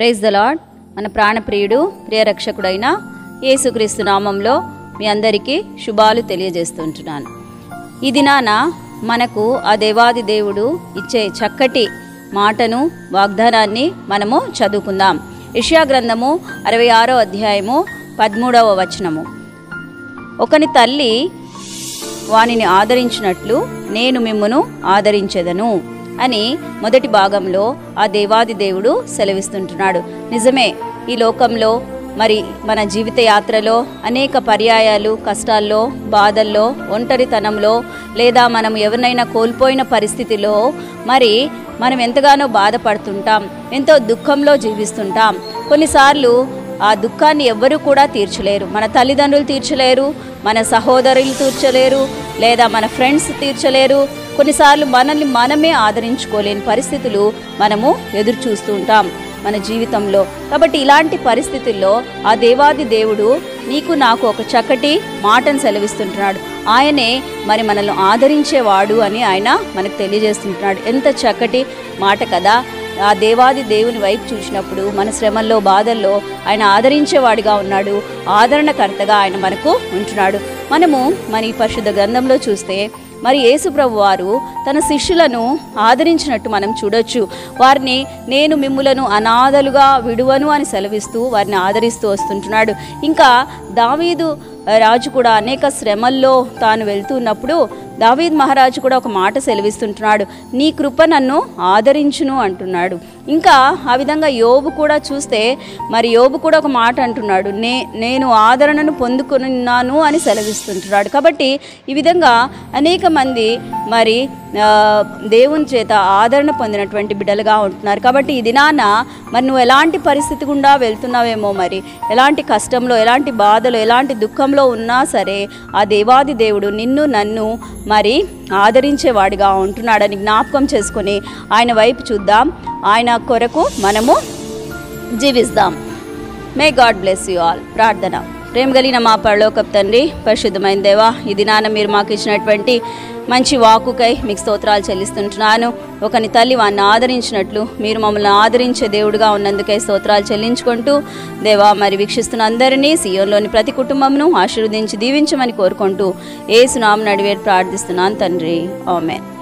praise the lord మన ప్రాణప్రియుడు ప్రియరక్షకుడైన యేసుక్రీస్తు నామంలో మీ అందరికీ శుభాలు తెలియజేస్తుంటున్నాను ఈ దినాన మనకు ఆ దేవాది దేవుడు ఇచ్చే చక్కటి మాటను వాగ్దానాన్ని మనము చదువుకుందాం ఇషయా గ్రంథము అరవై ఆరో అధ్యాయము పదమూడవ వచనము ఒకని తల్లి వానిని ఆదరించినట్లు నేను మిమ్మును ఆదరించెదను అని మొదటి భాగంలో ఆ దేవాది దేవుడు సెలవిస్తుంటున్నాడు నిజమే ఈ లోకంలో మరి మన జీవిత యాత్రలో అనేక పర్యాయాలు కష్టాల్లో బాధల్లో ఒంటరితనంలో లేదా మనం ఎవరినైనా కోల్పోయిన పరిస్థితిలో మరి మనం ఎంతగానో బాధపడుతుంటాం ఎంతో దుఃఖంలో జీవిస్తుంటాం కొన్నిసార్లు ఆ దుఃఖాన్ని ఎవ్వరూ కూడా తీర్చలేరు మన తల్లిదండ్రులు తీర్చలేరు మన సహోదరులు తీర్చలేరు లేదా మన ఫ్రెండ్స్ తీర్చలేరు కొన్నిసార్లు మనల్ని మనమే ఆదరించుకోలేని పరిస్థితులు మనము ఎదురు చూస్తూ ఉంటాం మన జీవితంలో కాబట్టి ఇలాంటి పరిస్థితుల్లో ఆ దేవాది దేవుడు నీకు నాకు ఒక చక్కటి మాటను సెలవిస్తుంటున్నాడు ఆయనే మరి మనల్ని ఆదరించేవాడు అని ఆయన మనకు తెలియజేస్తుంటున్నాడు ఎంత చక్కటి మాట కదా ఆ దేవాది దేవుని వైపు చూసినప్పుడు మన శ్రమల్లో బాధల్లో ఆయన ఆదరించేవాడిగా ఉన్నాడు ఆదరణకర్తగా ఆయన మనకు ఉంటున్నాడు మనము మన ఈ పరిశుద్ధ గ్రంథంలో చూస్తే మరి యేసుప్రభు వారు తన శిష్యులను ఆదరించినట్టు మనం చూడొచ్చు వారిని నేను మిమ్ములను అనాథలుగా విడువను అని సెలవిస్తూ వారిని ఆదరిస్తూ వస్తుంటున్నాడు ఇంకా దావీదు రాజు కూడా అనేక శ్రమల్లో తాను వెళ్తున్నప్పుడు దావీద్ మహారాజు కూడా ఒక మాట సెలవిస్తుంటున్నాడు నీ కృప నన్ను ఆదరించును అంటున్నాడు ఇంకా ఆ విధంగా యోబు కూడా చూస్తే మరి యోబు కూడా ఒక మాట అంటున్నాడు నే నేను ఆదరణను పొందుకున్నాను అని సెలవిస్తుంటున్నాడు కాబట్టి ఈ విధంగా అనేక మంది మరి ఆ, దేవుని చేత ఆదరణ పొందినటువంటి బిడ్డలుగా ఉంటున్నారు కాబట్టి ఈ దినాన మరి నువ్వు ఎలాంటి పరిస్థితి గుండా వెళ్తున్నావేమో మరి ఎలాంటి కష్టంలో ఎలాంటి బాధలో ఎలాంటి దుఃఖంలో ఉన్నా సరే ఆ దేవాది దేవుడు నిన్ను నన్ను మరి ఆదరించేవాడిగా ఉంటున్నాడని జ్ఞాపకం చేసుకొని ఆయన వైపు చూద్దాం ఆయన కొరకు మనము జీవిస్తాం may God bless you all ప్రార్థన ప్రేమ కలిగిన మా పరలోకపు తండ్రి పరిశుద్ధమైన దేవా ఈ దినాన మీరు మాకు ఇచ్చినటువంటి మంచి వాకుకై మీకు స్తోత్రాలు చెల్లిస్తుంటున్నాను ఒకని తల్లి వాడిని ఆదరించినట్లు మీరు మమ్మల్ని ఆదరించే దేవుడుగా ఉన్నందుకై స్తోత్రాలు చెల్లించుకుంటూ దేవా మరి వీక్షిస్తున్న అందరినీ సీఎంలోని ప్రతి కుటుంబంను ఆశీర్వదించి దీవించమని కోరుకుంటూ ఏ సునామం నడివేరు ప్రార్థిస్తున్నాను తండ్రి ఆమెన్